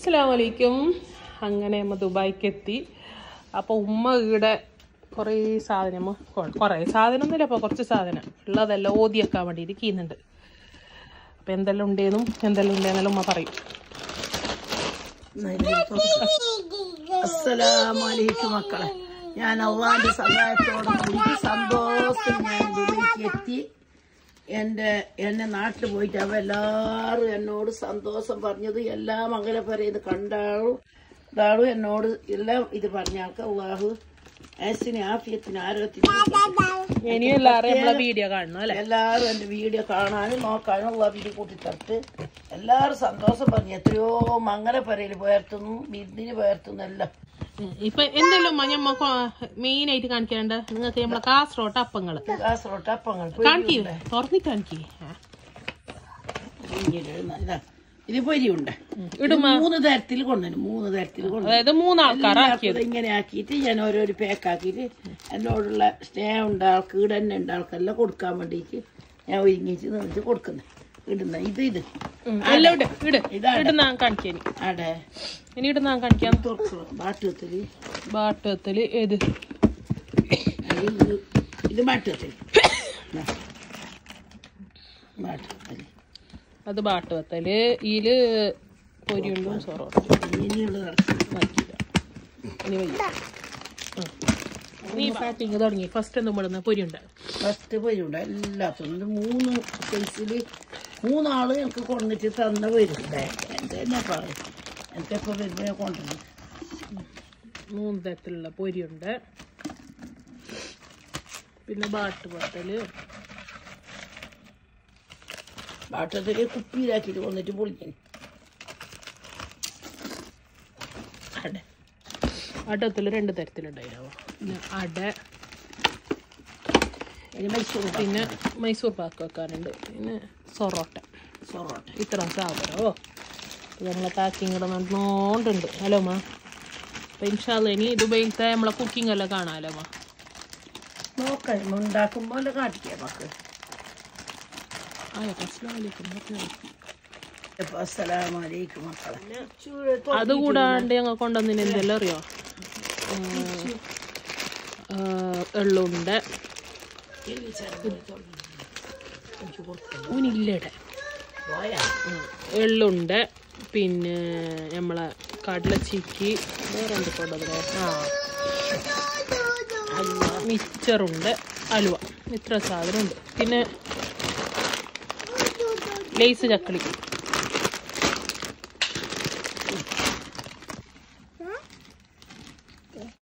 അസ്സലാമു അലൈക്കും അങ്ങനെ നമ്മ ദുബായിക്ക് എത്തി അപ്പോൾ ഉമ്മ ഇവിടെ കുറേ സാധനം കുറേ സാധനം ഒന്നുമില്ല അപ്പോൾ കുറച്ച് സാധനം ഉള്ളതെല്ലാം ഓതി വെക്കാൻ വേണ്ടിയിട്ട് കീന്നുണ്ട് അപ്പോൾ എന്തെല്ലാം ഉണ്ടേന്നും എന്തെല്ലാം ഉണ്ടേന്നെല്ലാം ഉമ്മ പറയും അസ്സലാമലൈക്കും മക്കളെ ഞാൻ അള്ളാന്റെ സഹായത്തോടെ കൂടി സന്തോഷത്തിൽ ഞാൻ ദുബൈക്ക് എത്തി എൻ്റെ എന്നെ നാട്ടിൽ പോയിട്ട് അവ എല്ലാവരും എന്നോട് സന്തോഷം പറഞ്ഞത് എല്ലാ മംഗലപ്പരയിൽ കണ്ടാളും ഇതാളും എന്നോട് എല്ലാം ഇത് പറഞ്ഞ ആൾക്ക് അള്ളാഹു ആസിന് ആഫിയത്തിന് ആരോഗ്യത്തിന് ഇനിയും എല്ലാവരും നമ്മളെ വീഡിയോ കാണണം അല്ലേ എല്ലാവരും എൻ്റെ വീഡിയോ കാണാനും നോക്കാനും ഉള്ള വീഡിയോ കൂട്ടിത്തട്ട് എല്ലാവരും സന്തോഷം പറഞ്ഞു എത്രയോ മംഗലപ്പരയിൽ പോയർത്തുന്നു വിരുന്നിന് പോയർത്തുന്നു എല്ലാം ഉം. ഇപ്പൊ എന്തെല്ലാം ഉമ്മ ഞമ്മ മെയിൻ ആയിട്ട് കാണിക്കാണ്ട് നിങ്ങൾക്ക് നമ്മളെ കാസർഗോട്ട് അപ്പങ്ങള് കാസർഗോട്ട് അപ്പങ്ങൾ കാണിക്കേ തുറന്നി കാണിക്കേ ഇതാ ഇത് പൊരിയുണ്ട് ഇടുമ്മ മൂന്ന് തരത്തിൽ കൊണ്ടുവരും മൂന്ന് തരത്തിൽ കൊണ്ടുവരും അതായത് മൂന്നാൾക്കാരാക്കിയത് ഇങ്ങനെ ആക്കിയിട്ട് ഞാൻ ഓരോരോ പാക്ക് ആക്കിയിട്ട് എന്നോടുള്ള സ്നേഹം ഉണ്ട് ആൾക്ക് ഇവിടെ തന്നെ ഉണ്ട് ആൾക്കെല്ലാം കൊടുക്കാൻ വേണ്ടിയിട്ട് ഞാൻ ഒരുങ്ങിച്ച് നിന്നിട്ട് കൊടുക്കുന്നത് ഇടുന്ന ഇത് ഇത് എല്ലാം ഇട് ഇട് ഇതാണ്. ഇടുന്ന കാണിക്കാൻ ആടെ ഇനി ഇടുന്ന കാണിക്കാം തുറക്കുക ബാട്ടുവത്തിൽ ബാട്ടത്തില് ഏത് ഇത് ഇത് ബാട്ടുവത്തിൽ ബാട്ടുവത്തിൽ അത് ബാട്ടുവത്തല് ഇതില് പൊരിയുണ്ടും സൊറോട്ടും ഇനിയുള്ളത് മാറ്റിയില്ല ഇനി വയ്യ നീ പാക്കിങ് തുടങ്ങി ഫസ്റ്റ് ഒന്നും ഇടുന്ന പൊരിയുണ്ട് ഫസ്റ്റ് വരുണ്ട് എല്ലാത്തും ഇത് മൂന്ന് സൈസിൽ മൂന്നാള് എനിക്ക് കൊണ്ടിട്ട് തന്ന വരുന്നുണ്ട് എൻ്റെ തന്നെ പറയും എനിക്കെപ്പോൾ വരുമ്പോൾ കൊണ്ടുവരും മൂന്ന് തരത്തിലുള്ള പൊരിയുണ്ട് പിന്നെ ബാട്ട് പത്തല് ബാട്ടത്തിൽ കുപ്പിയിലാക്കിയിട്ട് കൊണ്ടിട്ട് പൊളിക്കണം അട അടത്തിൽ രണ്ട് തരത്തിലുണ്ടായിരുന്നു പിന്നെ അട ഇനി മൈസൂർ പിന്നെ മൈസൂർ പാക്ക് വെക്കാനുണ്ട് പിന്നെ സൊറോട്ട സൊറോട്ട ഇത്ര സാധനമോ നമ്മളെ പാക്കിങ് ഇവിടെ നടന്നുകൊണ്ടുണ്ട് ഹലോ മാ അപ്പം ഇൻഷാല്ല ഇനി ദുബൈയിലത്തെ നമ്മളെ കുക്കിംഗ് എല്ലാം കാണാമല്ലോ മാ നോക്കാം ഉണ്ടാക്കുമ്പോൾ കാട്ടിക്കാം മക്കൾ ആയോ അസ്സലാമലൈക്കും ഇപ്പം അസ്സലാമലൈക്കും മക്കളെ അത് കൂടാണ്ട് ഞങ്ങൾ കൊണ്ടുവന്നതിന് എന്തെല്ലാം അറിയോ എള്ളുണ്ട് ഊനില്ലടെ പോയാ എള്ളുണ്ട് പിന്നെ നമ്മളെ കടല ചിക്കി വേറെ എന്ത് കൊണ്ടതിന് ആ മിച്ചറുണ്ട് അലുവ ഇത്ര സാധനമുണ്ട് പിന്നെ ലേസ് ചക്കളി